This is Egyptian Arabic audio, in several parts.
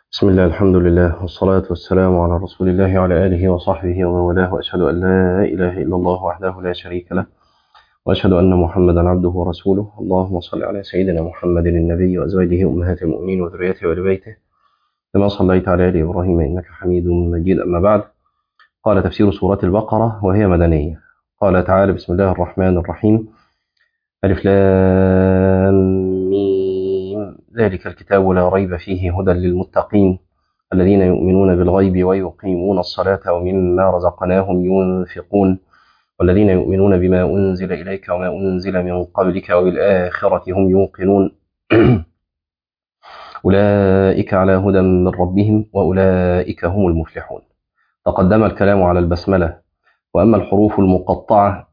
بسم الله الحمد لله والصلاة والسلام على رسول الله وعلى آله وصحبه ومن والاه وأشهد أن لا إله إلا الله وحده لا شريك له وأشهد أن محمدا عبده ورسوله اللهم صل على سيدنا محمد النبي وأزواجه أمهات المؤمنين وذريته وآل بيته كما صليت على آل إبراهيم إنك حميد مجيد أما بعد قال تفسير سورة البقرة وهي مدنية قال تعالى بسم الله الرحمن الرحيم ألف لام ميم ذلك الكتاب لا ريب فيه هدى للمتقين الذين يؤمنون بالغيب ويقيمون الصلاة ومما رزقناهم ينفقون والذين يؤمنون بما أنزل إليك وما أنزل من قبلك وبالآخرة هم يوقنون أولئك على هدى من ربهم وأولئك هم المفلحون تقدم الكلام على البسملة وأما الحروف المقطعة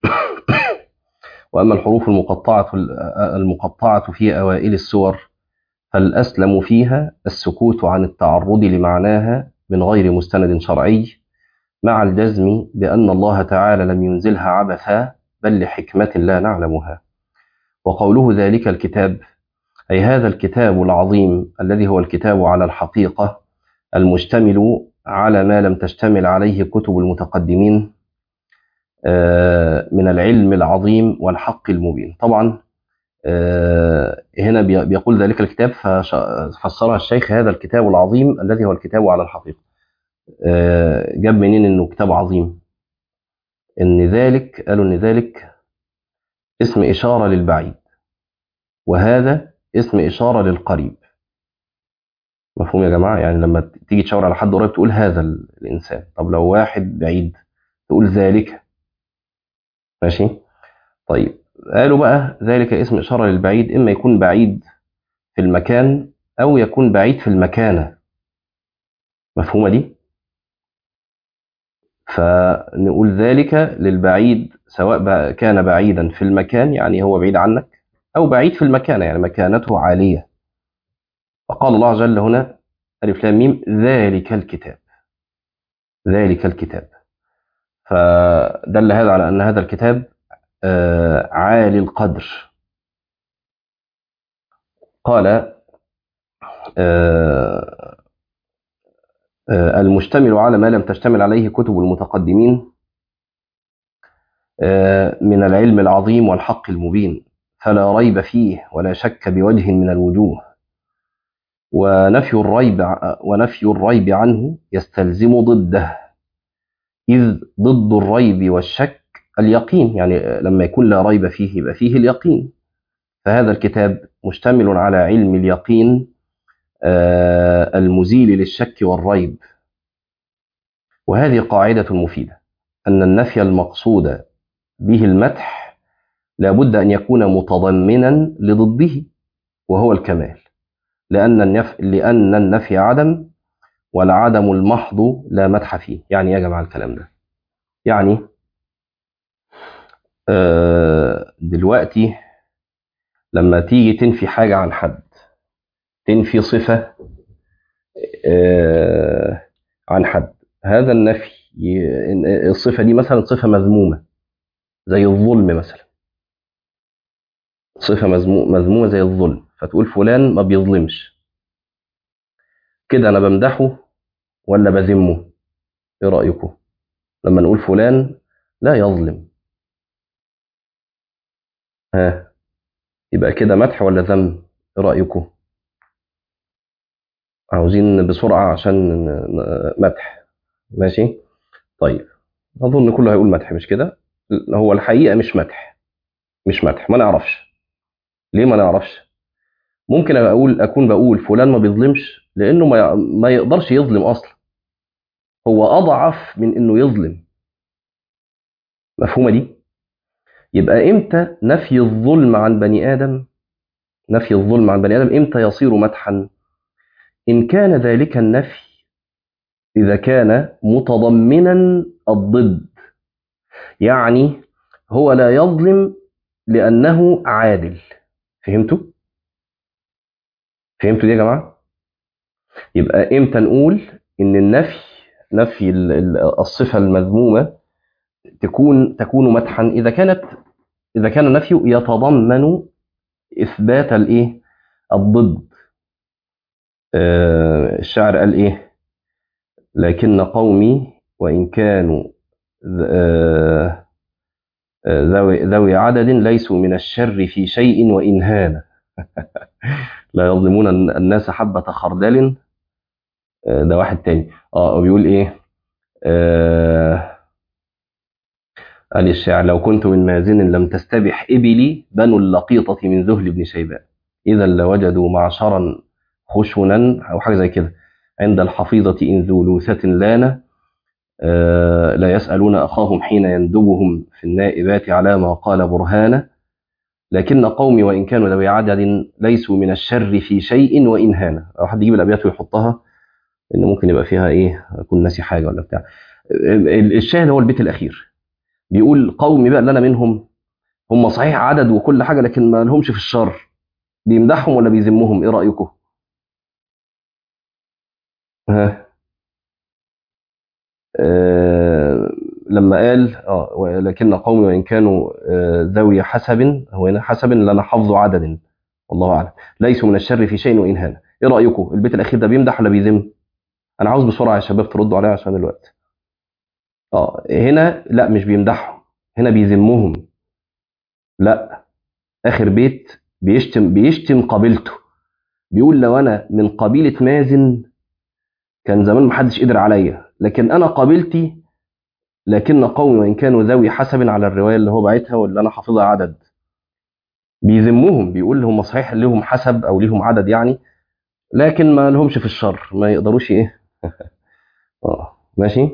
وأما الحروف المقطعة المقطعة في أوائل السور فالأسلم فيها السكوت عن التعرض لمعناها من غير مستند شرعي مع الجزم بأن الله تعالى لم ينزلها عبثا بل لحكمة لا نعلمها وقوله ذلك الكتاب أي هذا الكتاب العظيم الذي هو الكتاب على الحقيقة المشتمل على ما لم تشتمل عليه كتب المتقدمين من العلم العظيم والحق المبين طبعا هنا بيقول ذلك الكتاب ففسرها الشيخ هذا الكتاب العظيم الذي هو الكتاب على الحقيقة جاب منين انه كتاب عظيم ان ذلك قالوا ان ذلك اسم اشاره للبعيد وهذا اسم اشاره للقريب مفهوم يا جماعه يعني لما تيجي تشاور على حد قريب تقول هذا الانسان طب لو واحد بعيد تقول ذلك ماشي طيب قالوا بقى ذلك اسم اشاره للبعيد اما يكون بعيد في المكان او يكون بعيد في المكانه مفهومه دي فنقول ذلك للبعيد سواء كان بعيدا في المكان يعني هو بعيد عنك أو بعيد في المكانة يعني مكانته عالية فقال الله جل هنا ألف لام ميم ذلك الكتاب ذلك الكتاب فدل هذا على أن هذا الكتاب عالي القدر قال المشتمل على ما لم تشتمل عليه كتب المتقدمين من العلم العظيم والحق المبين فلا ريب فيه ولا شك بوجه من الوجوه ونفي الريب ونفي الريب عنه يستلزم ضده إذ ضد الريب والشك اليقين يعني لما يكون لا ريب فيه يبقى فيه اليقين فهذا الكتاب مشتمل على علم اليقين المزيل للشك والريب وهذه قاعدة مفيدة أن النفي المقصود به المدح لا بد أن يكون متضمنا لضده وهو الكمال لأن النفي, لأن النفي عدم والعدم المحض لا مدح فيه يعني يا جماعة الكلام ده يعني دلوقتي لما تيجي تنفي حاجة عن حد تنفي صفة عن حد هذا النفي الصفة دي مثلا صفة مذمومة زي الظلم مثلا صفة مذمومة زي الظلم فتقول فلان ما بيظلمش كده أنا بمدحه ولا بذمه إيه رأيكم لما نقول فلان لا يظلم ها يبقى كده مدح ولا ذم إيه رأيكم عاوزين بسرعة عشان مدح ماشي طيب أظن كله هيقول مدح مش كده هو الحقيقة مش مدح مش مدح ما نعرفش ليه ما نعرفش ممكن أقول أكون بقول فلان ما بيظلمش لأنه ما ما يقدرش يظلم أصلا هو أضعف من إنه يظلم مفهومة دي يبقى إمتى نفي الظلم عن بني آدم نفي الظلم عن بني آدم إمتى يصير مدحا إن كان ذلك النفي إذا كان متضمنا الضد يعني هو لا يظلم لأنه عادل فهمتوا؟ فهمتوا دي يا جماعة؟ يبقى إمتى نقول إن النفي نفي الصفة المذمومة تكون تكون مدحا إذا كانت إذا كان النفي يتضمن إثبات الإيه؟ الضد آه، الشاعر قال ايه لكن قومي وان كانوا آه، آه، ذوي ذوي عدد ليسوا من الشر في شيء وان هان لا يظلمون الناس حبة خردل آه، ده واحد تاني اه بيقول ايه آه قال الشاعر لو كنت من مازن لم تستبح إبلي بنو اللقيطة من ذهل بن شيبان إذا لوجدوا معشرا خشنا أو حاجة زي كده عند الحفيظة إن ذو لوثة لانة آه لا يسألون أخاهم حين يندبهم في النائبات على ما قال برهانة لكن قومي وإن كانوا ذوي عدد ليسوا من الشر في شيء وإن هان أو حد يجيب الأبيات ويحطها إن ممكن يبقى فيها إيه أكون ناسي حاجة ولا بتاع الشاهد هو البيت الأخير بيقول قومي بقى اللي أنا منهم هم صحيح عدد وكل حاجة لكن ما لهمش في الشر بيمدحهم ولا بيذمهم إيه رأيكم؟ ها آه لما قال اه ولكن قومي وان كانوا آه ذوي حسب هو هنا حسب لنا حفظ عدد والله اعلم ليسوا من الشر في شيء وان هان ايه رايكم البيت الاخير ده بيمدح ولا بيذم انا عاوز بسرعه يا شباب تردوا عليا عشان الوقت اه هنا لا مش بيمدحهم هنا بيذمهم لا اخر بيت بيشتم بيشتم قبيلته بيقول لو انا من قبيله مازن كان زمان محدش قدر عليا لكن انا قبيلتي لكن قومي وان كانوا ذوي حسب على الروايه اللي هو باعتها واللي انا حافظها عدد بيذمهم بيقول هم صحيح لهم حسب او ليهم عدد يعني لكن ما لهمش في الشر ما يقدروش ايه اه ماشي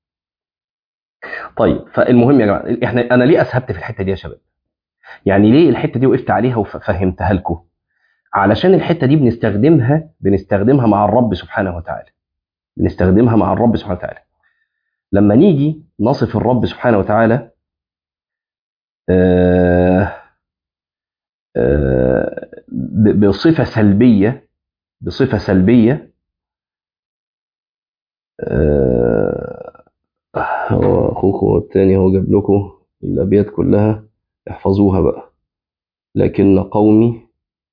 طيب فالمهم يا جماعه احنا انا ليه اسهبت في الحته دي يا شباب يعني ليه الحته دي وقفت عليها وفهمتها لكم علشان الحته دي بنستخدمها بنستخدمها مع الرب سبحانه وتعالى بنستخدمها مع الرب سبحانه وتعالى لما نيجي نصف الرب سبحانه وتعالى آه آه بصفة سلبية بصفة سلبية آه هو أخوكم الثاني هو جاب لكم الأبيات كلها احفظوها بقى لكن قومي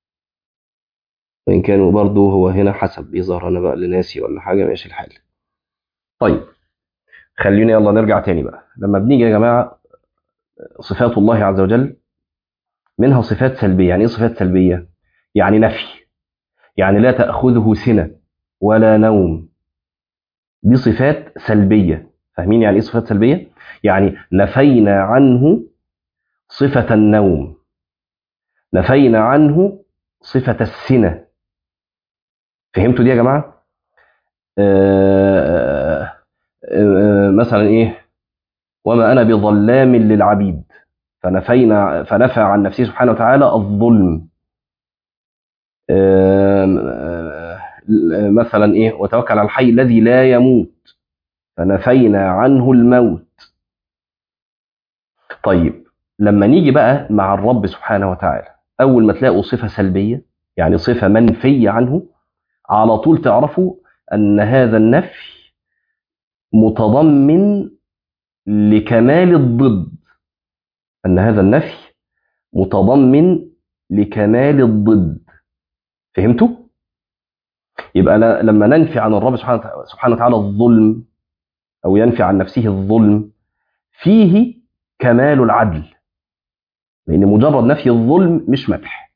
وإن كانوا برضو هو هنا حسب بيظهر أنا بقى لناسي ولا حاجة ماشي الحال طيب خلينا يلا نرجع تاني بقى لما بنيجي يا جماعة صفات الله عز وجل منها صفات سلبية يعني ايه صفات سلبية يعني نفي يعني لا تأخذه سنة ولا نوم دي صفات سلبية فاهمين يعني ايه صفات سلبية يعني نفينا عنه صفة النوم نفينا عنه صفة السنة فهمتوا دي يا جماعة آه آه مثلا ايه وما انا بظلام للعبيد فنفينا فنفى عن نفسه سبحانه وتعالى الظلم مثلا ايه وتوكل على الحي الذي لا يموت فنفينا عنه الموت طيب لما نيجي بقى مع الرب سبحانه وتعالى اول ما تلاقوا صفه سلبيه يعني صفه منفيه عنه على طول تعرفوا ان هذا النفي متضمن لكمال الضد أن هذا النفي متضمن لكمال الضد فهمتوا؟ يبقى لما ننفي عن الرب سبحانه وتعالى الظلم أو ينفي عن نفسه الظلم فيه كمال العدل لأن مجرد نفي الظلم مش مدح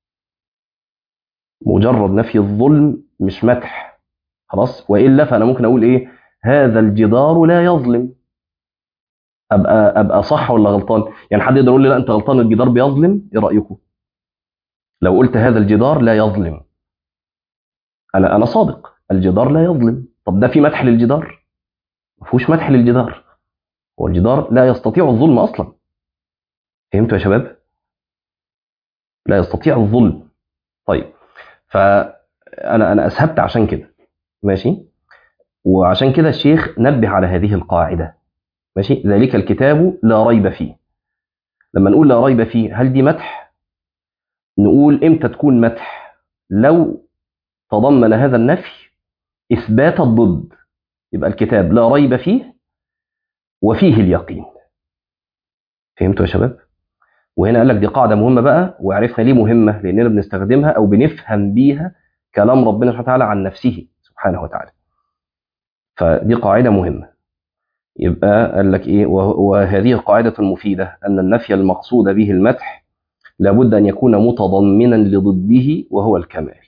مجرد نفي الظلم مش مدح خلاص وإلا فأنا ممكن أقول إيه هذا الجدار لا يظلم ابقى ابقى صح ولا غلطان يعني حد يقدر يقول لي لا انت غلطان الجدار بيظلم ايه رايكم لو قلت هذا الجدار لا يظلم انا انا صادق الجدار لا يظلم طب ده في مدح للجدار ما فيهوش مدح للجدار هو الجدار لا يستطيع الظلم اصلا فهمتوا يا شباب لا يستطيع الظلم طيب فانا انا اسهبت عشان كده ماشي وعشان كده الشيخ نبه على هذه القاعده ماشي ذلك الكتاب لا ريب فيه لما نقول لا ريب فيه هل دي مدح نقول امتى تكون مدح لو تضمن هذا النفي اثبات الضد يبقى الكتاب لا ريب فيه وفيه اليقين فهمتوا يا شباب وهنا قال لك دي قاعده مهمه بقى وعرفنا ليه مهمه لاننا بنستخدمها او بنفهم بيها كلام ربنا سبحانه وتعالى عن نفسه سبحانه وتعالى فدي قاعدة مهمة يبقى قال لك إيه وهذه القاعدة المفيدة أن النفي المقصود به المدح لابد أن يكون متضمنا لضده وهو الكمال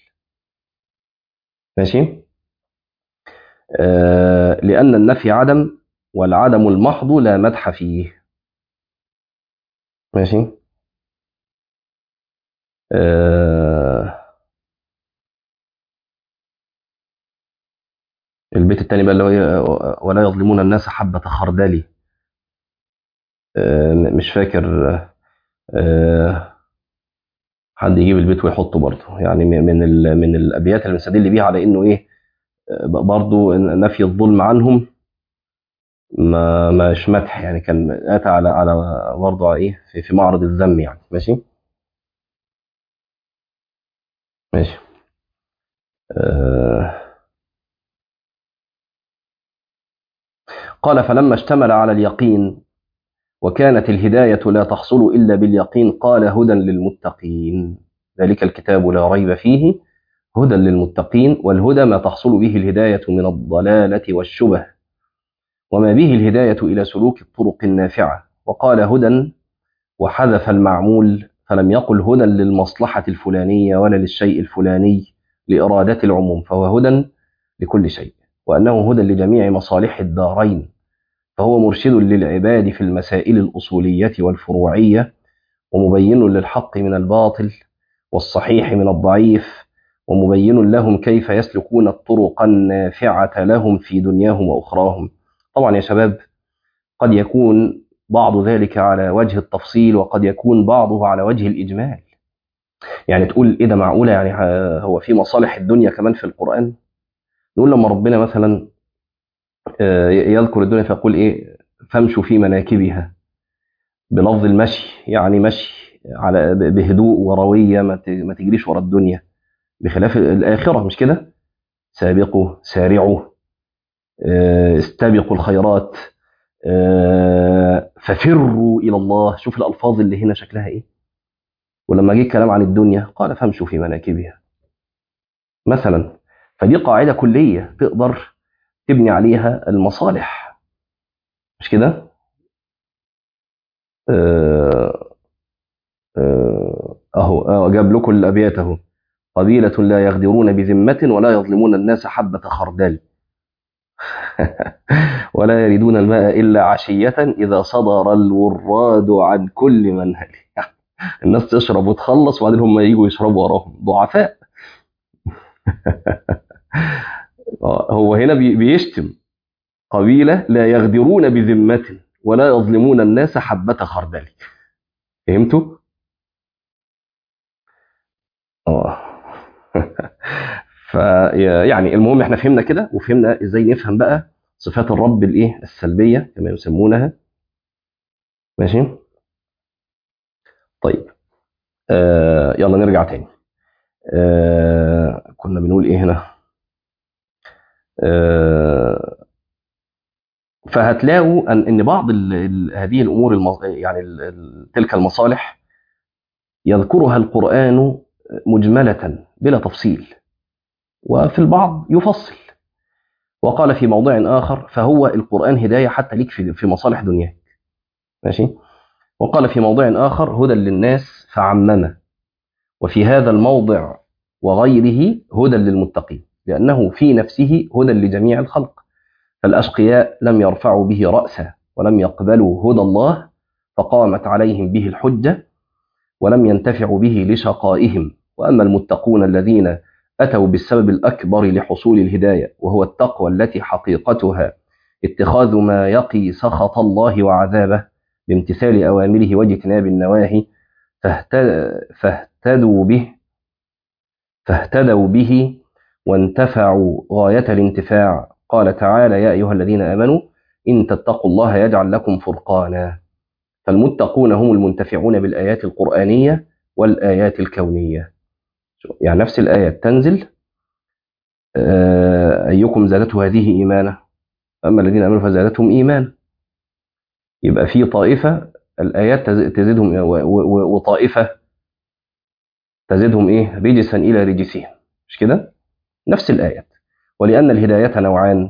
ماشي آه لأن النفي عدم والعدم المحض لا مدح فيه ماشي آه البيت الثاني بقى اللي هو ولا يظلمون الناس حبة خردل آه مش فاكر آه حد يجيب البيت ويحطه برضه يعني من ال من الابيات اللي بنستدل بيها على انه ايه برضه نفي الظلم عنهم ما مش مدح يعني كان اتى على على برضه ايه في, في معرض الذم يعني ماشي ماشي آه قال فلما اشتمل على اليقين وكانت الهداية لا تحصل إلا باليقين قال هدى للمتقين ذلك الكتاب لا ريب فيه هدى للمتقين والهدى ما تحصل به الهداية من الضلالة والشبه وما به الهداية إلى سلوك الطرق النافعة وقال هدى وحذف المعمول فلم يقل هدى للمصلحة الفلانية ولا للشيء الفلاني لإرادة العموم فهو هدى لكل شيء وأنه هدى لجميع مصالح الدارين فهو مرشد للعباد في المسائل الأصولية والفروعية ومبين للحق من الباطل والصحيح من الضعيف ومبين لهم كيف يسلكون الطرق النافعة لهم في دنياهم وأخراهم طبعا يا شباب قد يكون بعض ذلك على وجه التفصيل وقد يكون بعضه على وجه الإجمال يعني تقول إيه ده معقولة يعني هو في مصالح الدنيا كمان في القرآن نقول لما ربنا مثلا يذكر الدنيا فيقول ايه فامشوا في مناكبها بلفظ المشي يعني مشي على بهدوء ورويه ما تجريش ورا الدنيا بخلاف الاخره مش كده سابقوا سارعوا استبقوا الخيرات ففروا الى الله شوف الالفاظ اللي هنا شكلها ايه ولما جه الكلام عن الدنيا قال فامشوا في مناكبها مثلا فدي قاعده كليه تقدر تبني عليها المصالح مش كده آه آه اهو آه جاب لكم الابيات اهو قبيلة لا يغدرون بذمة ولا يظلمون الناس حبة خردل ولا يريدون الماء إلا عشية إذا صدر الوراد عن كل منهل الناس تشرب وتخلص وبعدين هم يجوا يشربوا وراهم ضعفاء هو هنا بيشتم قبيلة لا يغدرون بذمة ولا يظلمون الناس حبة خردل فهمتوا؟ اه فيعني المهم احنا فهمنا كده وفهمنا ازاي نفهم بقى صفات الرب الايه السلبيه كما يسمونها ماشي طيب آه يلا نرجع تاني آه كنا بنقول ايه هنا آه فهتلاقوا ان ان بعض ال ال هذه الامور المص... يعني ال ال تلك المصالح يذكرها القران مجمله بلا تفصيل وفي البعض يفصل وقال في موضع آخر فهو القرآن هداية حتى ليك في في مصالح دنياك ماشي وقال في موضع آخر هدى للناس فعمم وفي هذا الموضع وغيره هدى للمتقين لأنه في نفسه هدى لجميع الخلق فالأشقياء لم يرفعوا به رأسا ولم يقبلوا هدى الله فقامت عليهم به الحجة ولم ينتفعوا به لشقائهم وأما المتقون الذين أتوا بالسبب الأكبر لحصول الهداية وهو التقوى التي حقيقتها اتخاذ ما يقي سخط الله وعذابه بامتثال أوامره واجتناب النواهي فاهتدوا به فاهتدوا به وانتفعوا غاية الانتفاع قال تعالى يا أيها الذين آمنوا إن تتقوا الله يجعل لكم فرقانا فالمتقون هم المنتفعون بالآيات القرآنية والآيات الكونية يعني نفس الآيات تنزل أيكم زادته هذه إيمانا أما الذين آمنوا فزادتهم إيمانا يبقى في طائفة الآيات تزيدهم وطائفة تزيدهم إيه رجسا إلى رجسهم مش كده نفس الآيات ولأن الهداية نوعان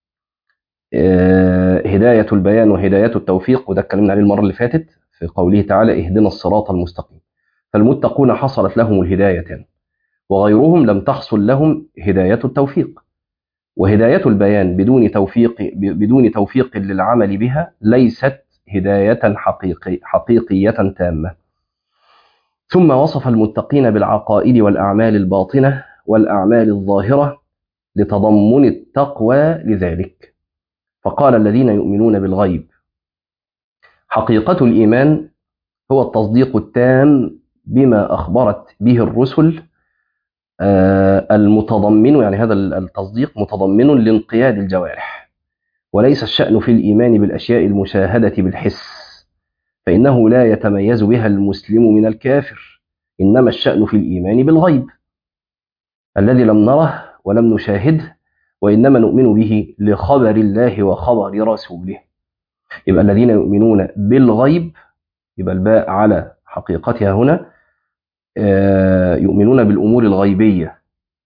آه، هداية البيان وهداية التوفيق وده اتكلمنا عليه المرة اللي فاتت في قوله تعالى اهدنا الصراط المستقيم فالمتقون حصلت لهم الهدايتان وغيرهم لم تحصل لهم هداية التوفيق وهداية البيان بدون توفيق بدون توفيق للعمل بها ليست هداية حقيقي حقيقية تامة ثم وصف المتقين بالعقائد والأعمال الباطنة والأعمال الظاهرة لتضمن التقوى لذلك فقال الذين يؤمنون بالغيب حقيقة الإيمان هو التصديق التام بما أخبرت به الرسل آه، المتضمن يعني هذا التصديق متضمن لانقياد الجوارح وليس الشأن في الإيمان بالأشياء المشاهدة بالحس فإنه لا يتميز بها المسلم من الكافر إنما الشأن في الإيمان بالغيب الذي لم نره ولم نشاهده وإنما نؤمن به لخبر الله وخبر رسوله يبقى الذين يؤمنون بالغيب يبقى الباء على حقيقتها هنا آه، يؤمنون بالأمور الغيبية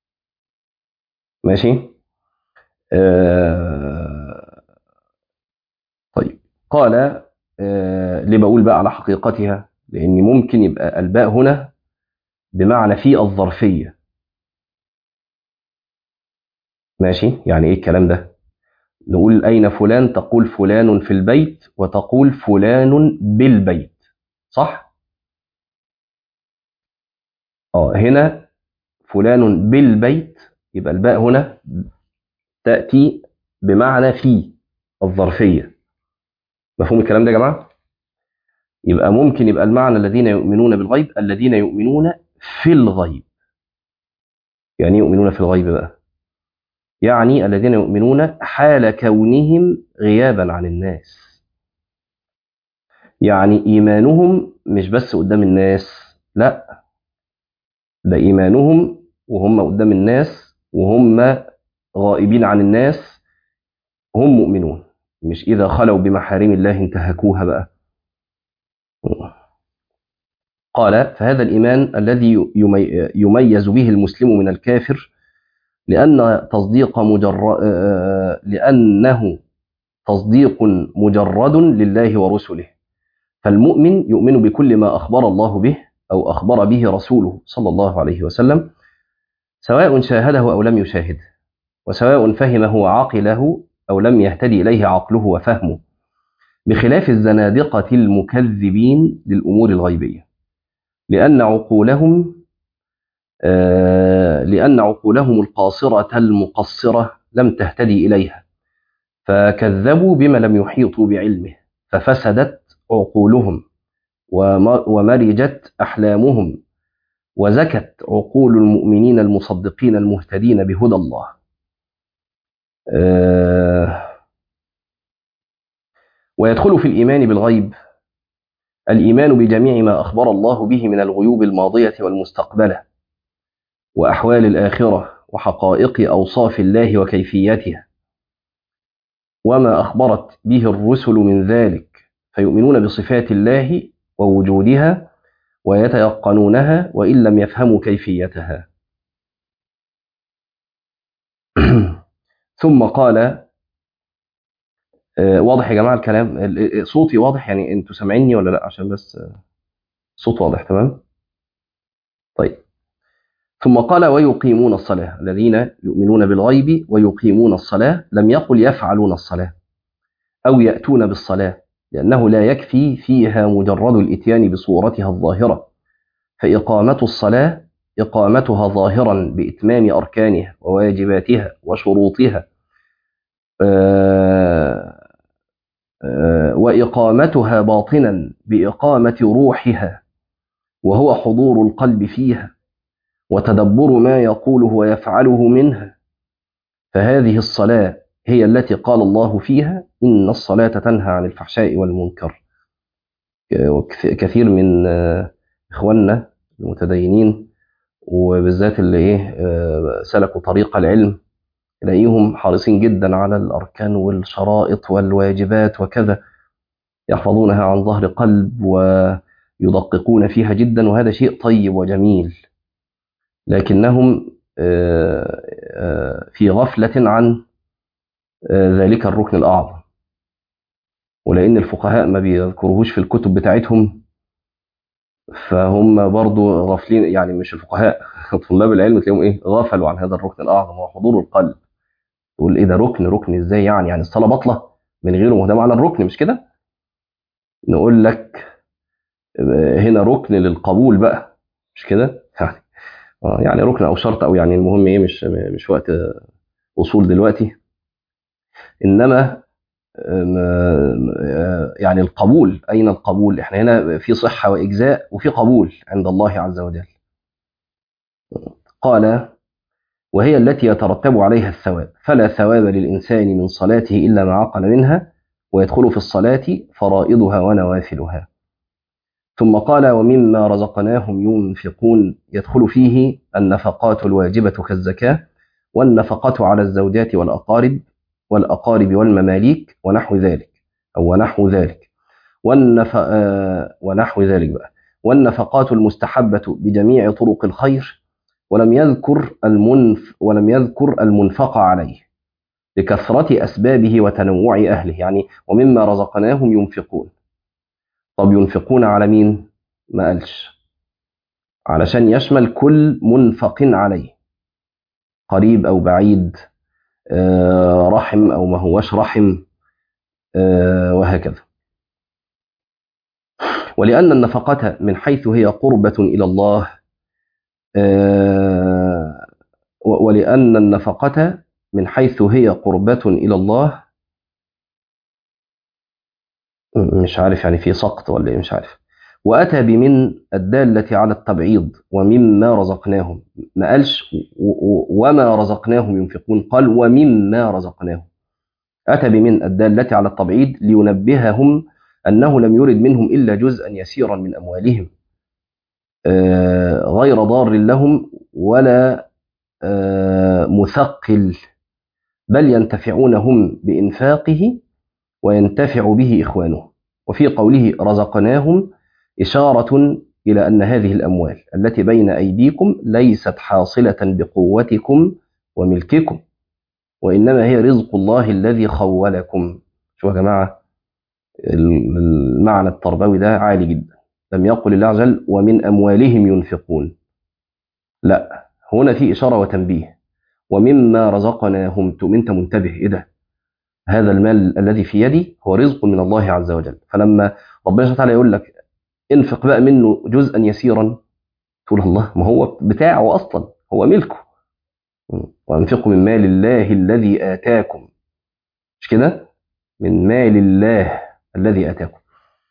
ماشي آه، طيب قال آه، ليه بقول بقى على حقيقتها لأن ممكن يبقى الباء هنا بمعنى في الظرفية ماشي يعني ايه الكلام ده نقول أين فلان تقول فلان في البيت وتقول فلان بالبيت صح اه هنا فلان بالبيت يبقى الباء هنا تأتي بمعنى في الظرفية مفهوم الكلام ده يا جماعة يبقى ممكن يبقى المعنى الذين يؤمنون بالغيب الذين يؤمنون في الغيب يعني إيه يؤمنون في الغيب بقى يعني الذين يؤمنون حال كونهم غيابا عن الناس يعني إيمانهم مش بس قدام الناس لا ده إيمانهم وهم قدام الناس وهم غائبين عن الناس هم مؤمنون مش إذا خلوا بمحارم الله انتهكوها بقى قال فهذا الإيمان الذي يمي- يميز به المسلم من الكافر لأن تصديق مجرد لأنه تصديق مجرد لله ورسله فالمؤمن يؤمن بكل ما أخبر الله به أو أخبر به رسوله صلى الله عليه وسلم سواء شاهده أو لم يشاهده وسواء فهمه وعقله أو لم يهتدي إليه عقله وفهمه بخلاف الزنادقة المكذبين للأمور الغيبية لأن عقولهم آه، لأن عقولهم القاصرة المقصرة لم تهتدي إليها فكذبوا بما لم يحيطوا بعلمه ففسدت عقولهم وم- ومرجت أحلامهم وزكت عقول المؤمنين المصدقين المهتدين بهدى الله آه، ويدخل في الإيمان بالغيب الإيمان بجميع ما أخبر الله به من الغيوب الماضية والمستقبلة وأحوال الآخرة وحقائق أوصاف الله وكيفيتها وما أخبرت به الرسل من ذلك فيؤمنون بصفات الله ووجودها ويتيقنونها وإن لم يفهموا كيفيتها ثم قال آه، واضح يا جماعة الكلام ال- ال- صوتي واضح يعني انتوا سامعيني ولا لا عشان بس آه، صوت واضح تمام طيب ثم قال ويقيمون الصلاة الذين يؤمنون بالغيب ويقيمون الصلاة لم يقل يفعلون الصلاة أو يأتون بالصلاة لأنه لا يكفي فيها مجرد الإتيان بصورتها الظاهرة فإقامة الصلاة إقامتها ظاهرا بإتمام أركانها وواجباتها وشروطها آه، آه، وإقامتها باطنا بإقامة روحها وهو حضور القلب فيها وتدبر ما يقوله ويفعله منها فهذه الصلاة هي التي قال الله فيها إن الصلاة تنهى عن الفحشاء والمنكر وكث- كثير من آه، إخواننا المتدينين وبالذات اللي إيه آه، سلكوا طريق العلم تلاقيهم حريصين جدا على الأركان والشرائط والواجبات وكذا يحفظونها عن ظهر قلب ويدققون فيها جدا وهذا شيء طيب وجميل لكنهم آه، آه، في غفلة عن آه، ذلك الركن الأعظم ولأن الفقهاء ما بيذكروهوش في الكتب بتاعتهم فهم برضو غافلين يعني مش الفقهاء طلاب العلم تلاقيهم ايه غفلوا عن هذا الركن الأعظم وهو حضور القلب تقول ايه ده ركن ركن ازاي يعني يعني الصلاة بطلة من غيره ما هو ده معنى الركن مش كده نقول لك آه، هنا ركن للقبول بقى مش كده يعني آه، يعني ركن او شرط او يعني المهم ايه مش مش وقت آه، وصول دلوقتي انما آم، آه، يعني القبول اين القبول احنا هنا في صحه واجزاء وفي قبول عند الله عز وجل قال وهي التي يترتب عليها الثواب فلا ثواب للانسان من صلاته الا ما عقل منها ويدخل في الصلاه فرائضها ونوافلها ثم قال ومما رزقناهم ينفقون يدخل فيه النفقات الواجبة كالزكاة والنفقة على الزوجات والأقارب والأقارب والمماليك ونحو ذلك أو ونحو ذلك والنف... آه، ونحو ذلك بقى والنفقات المستحبة بجميع طرق الخير ولم يذكر المنف ولم يذكر المنفق عليه لكثرة أسبابه وتنوع أهله يعني ومما رزقناهم ينفقون طب ينفقون على مين؟ ما قالش علشان يشمل كل منفق عليه قريب أو بعيد آه، رحم أو ما هوش رحم آه، وهكذا ولأن النفقة من حيث هي قربة إلى الله آه، و- ولأن النفقة من حيث هي قربة إلى الله م- مش عارف يعني في سقط ولا إيه مش عارف وأتى بمن الدالة على التبعيض ومما رزقناهم ما قالش و- و- وما رزقناهم ينفقون قال ومما رزقناهم أتى بمن الدالة على التبعيض لينبههم أنه لم يرد منهم إلا جزءا يسيرا من أموالهم آه، غير ضار لهم ولا آه، مثقل بل ينتفعون هم بإنفاقه وينتفع به إخوانهم وفي قوله رزقناهم إشارة إلى أن هذه الأموال التي بين أيديكم ليست حاصلة بقوتكم وملككم وإنما هي رزق الله الذي خولكم شوفوا يا جماعة المعنى التربوي ده عالي جدا لم يقل الله عز وجل ومن أموالهم ينفقون لا هنا في إشارة وتنبيه ومما رزقناهم تقوم أنت منتبه إيه ده هذا المال الذي في يدي هو رزق من الله عز وجل فلما ربنا سبحانه وتعالى يقول لك انفق بقى منه جزءا يسيرا تقول الله ما هو بتاعه اصلا هو ملكه وانفقوا من مال الله الذي اتاكم مش كده من مال الله الذي اتاكم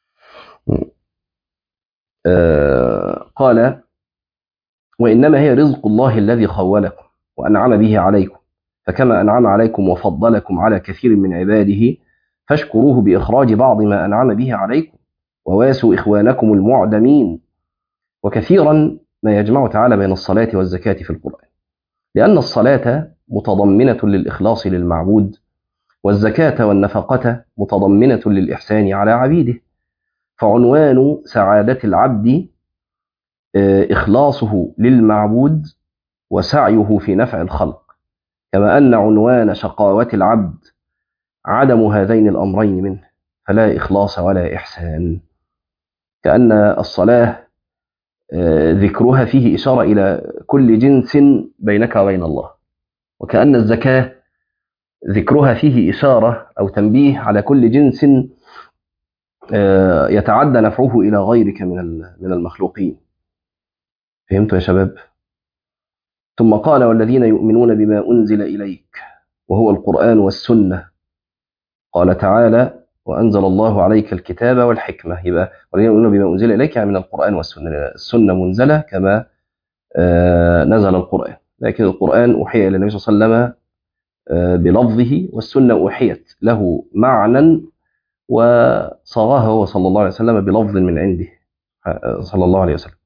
آه قال وانما هي رزق الله الذي خولكم وانعم به عليكم فكما انعم عليكم وفضلكم على كثير من عباده فاشكروه باخراج بعض ما انعم به عليكم وواسوا إخوانكم المعدمين وكثيرا ما يجمع تعالى بين الصلاة والزكاة في القرآن لأن الصلاة متضمنة للإخلاص للمعبود والزكاة والنفقة متضمنة للإحسان على عبيده فعنوان سعادة العبد آه، إخلاصه للمعبود وسعيه في نفع الخلق كما أن عنوان شقاوة العبد عدم هذين الأمرين منه فلا إخلاص ولا إحسان كأن الصلاة آه، ذكرها فيه إشارة إلى كل جنس بينك وبين الله وكأن الزكاة ذكرها فيه إشارة أو تنبيه على كل جنس آه، يتعدى نفعه إلى غيرك من ال- من المخلوقين فهمتوا يا شباب ثم قال والذين يؤمنون بما أنزل إليك وهو القرآن والسنة قال تعالى وأنزل الله عليك الكتاب والحكمة يبقى والذين يؤمنون بما أنزل إليك يعني من القرآن والسنة السنة منزلة كما آه، نزل القرآن لكن القرآن أوحي إلى النبي صلى الله عليه وسلم آه، بلفظه والسنة أوحيت له معنى وصاغها هو صلى الله عليه وسلم بلفظ من عنده آه، صلى الله عليه وسلم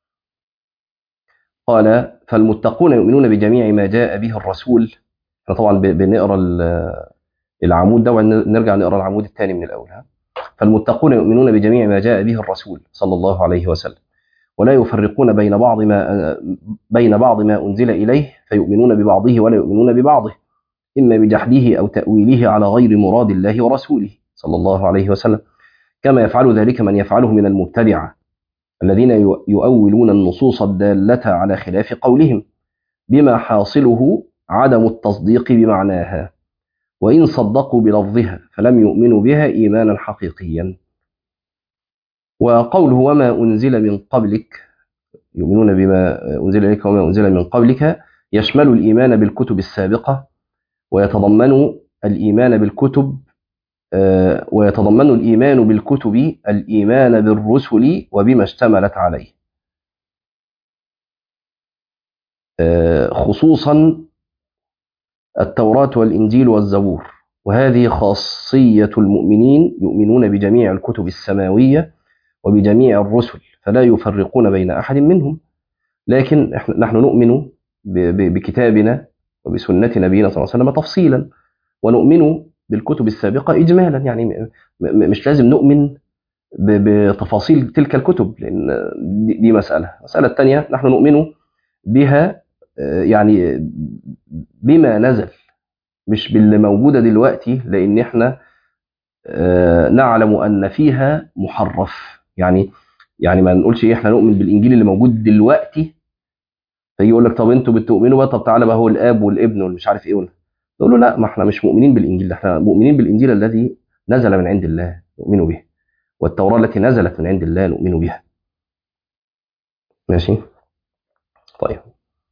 قال فالمتقون يؤمنون بجميع ما جاء به الرسول احنا طبعا ب- بنقرا ال- العمود ده ونرجع نقرا العمود الثاني من الاول ها فالمتقون يؤمنون بجميع ما جاء به الرسول صلى الله عليه وسلم ولا يفرقون بين بعض ما بين بعض ما أنزل إليه فيؤمنون ببعضه ولا يؤمنون ببعضه إما بجحده أو تأويله على غير مراد الله ورسوله صلى الله عليه وسلم كما يفعل ذلك من يفعله من المبتدعة الذين يؤولون النصوص الدالة على خلاف قولهم بما حاصله عدم التصديق بمعناها وإن صدقوا بلفظها فلم يؤمنوا بها إيمانا حقيقيا وقوله وما أنزل من قبلك يؤمنون بما أنزل إليك وما أنزل من قبلك يشمل الإيمان بالكتب السابقة ويتضمن الإيمان بالكتب ويتضمن الإيمان بالكتب الإيمان بالرسل وبما اشتملت عليه خصوصا التوراة والإنجيل والزبور وهذه خاصية المؤمنين يؤمنون بجميع الكتب السماوية وبجميع الرسل فلا يفرقون بين أحد منهم لكن نحن نؤمن بكتابنا وبسنة نبينا صلى الله عليه وسلم تفصيلا ونؤمن بالكتب السابقة إجمالا يعني مش لازم نؤمن بتفاصيل تلك الكتب لأن دي مسألة المسألة الثانية نحن نؤمن بها يعني بما نزل مش باللي موجودة دلوقتي لأن احنا نعلم أن فيها محرف يعني يعني ما نقولش ايه احنا نؤمن بالإنجيل اللي موجود دلوقتي فيجي يقول لك طب انتوا بتؤمنوا بقى طب تعالى بقى هو الاب والابن والمش عارف ايه نقول له لا ما احنا مش مؤمنين بالانجيل ده احنا مؤمنين بالانجيل الذي نزل من عند الله نؤمن به والتوراه التي نزلت من عند الله نؤمن بها ماشي طيب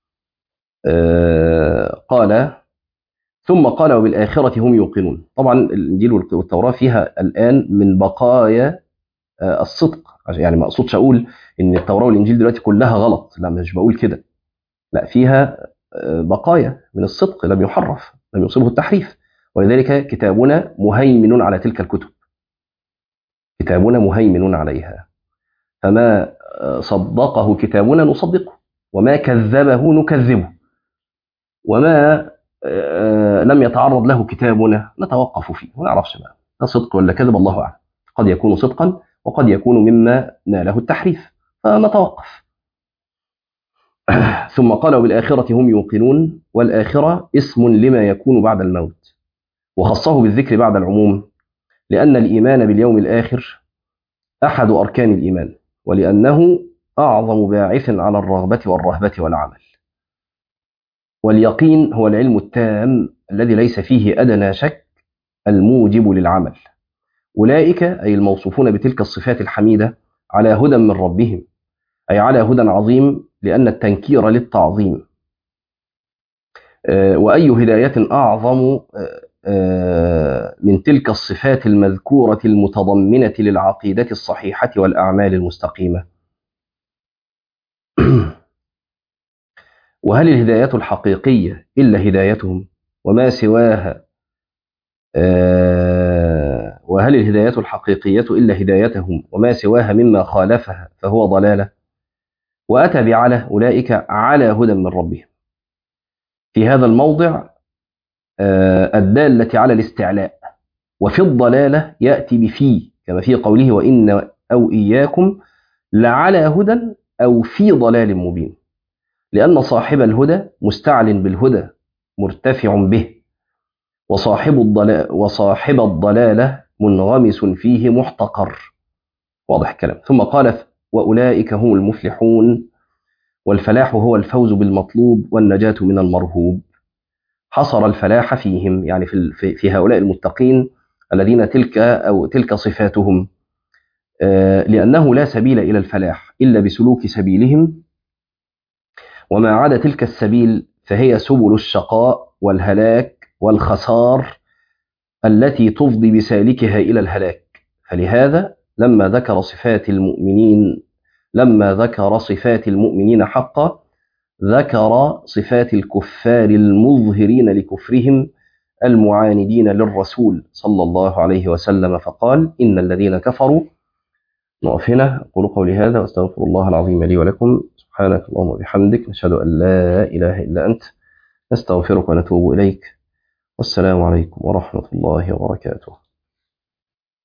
آه قال ثم قال وبالآخرة هم يوقنون طبعا الإنجيل والتوراة فيها الآن من بقايا آه الصدق يعني ما أقصدش أقول إن التوراة والإنجيل دلوقتي كلها غلط لا مش بقول كده لا فيها بقايا من الصدق لم يحرف لم يصيبه التحريف ولذلك كتابنا مهيمن على تلك الكتب كتابنا مهيمن عليها فما صدقه كتابنا نصدقه وما كذبه نكذبه وما لم يتعرض له كتابنا نتوقف فيه ما نعرفش بقى ده صدق ولا كذب الله اعلم قد يكون صدقا وقد يكون مما ناله التحريف فنتوقف ثم قال وبالآخرة هم يوقنون والآخرة اسم لما يكون بعد الموت وخصه بالذكر بعد العموم لأن الإيمان باليوم الآخر أحد أركان الإيمان ولأنه أعظم باعث على الرغبة والرهبة والعمل واليقين هو العلم التام الذي ليس فيه أدنى شك الموجب للعمل أولئك أي الموصوفون بتلك الصفات الحميدة على هدى من ربهم أي على هدى عظيم لأن التنكير للتعظيم وأي هداية أعظم من تلك الصفات المذكورة المتضمنة للعقيدة الصحيحة والأعمال المستقيمة وهل الهداية الحقيقية إلا هدايتهم وما سواها وهل الهداية الحقيقية إلا هدايتهم وما سواها مما خالفها فهو ضلالة وأتى بعلى أولئك على هدى من ربهم في هذا الموضع الدالة على الاستعلاء وفي الضلالة يأتي بفي كما في قوله وإن أو إياكم لعلى هدى أو في ضلال مبين لأن صاحب الهدى مستعل بالهدى مرتفع به وصاحب الضلال وصاحب الضلالة منغمس فيه محتقر واضح الكلام ثم قال وأولئك هم المفلحون والفلاح هو الفوز بالمطلوب والنجاة من المرهوب حصر الفلاح فيهم يعني في, في هؤلاء المتقين الذين تلك أو تلك صفاتهم لأنه لا سبيل إلى الفلاح إلا بسلوك سبيلهم وما عدا تلك السبيل فهي سبل الشقاء والهلاك والخسار التي تفضي بسالكها إلى الهلاك فلهذا لما ذكر صفات المؤمنين لما ذكر صفات المؤمنين حقا ذكر صفات الكفار المظهرين لكفرهم المعاندين للرسول صلى الله عليه وسلم فقال إن الذين كفروا نقف هنا أقول قولي هذا وأستغفر الله العظيم لي ولكم سبحانك اللهم وبحمدك نشهد أن لا إله إلا أنت نستغفرك ونتوب إليك والسلام عليكم ورحمة الله وبركاته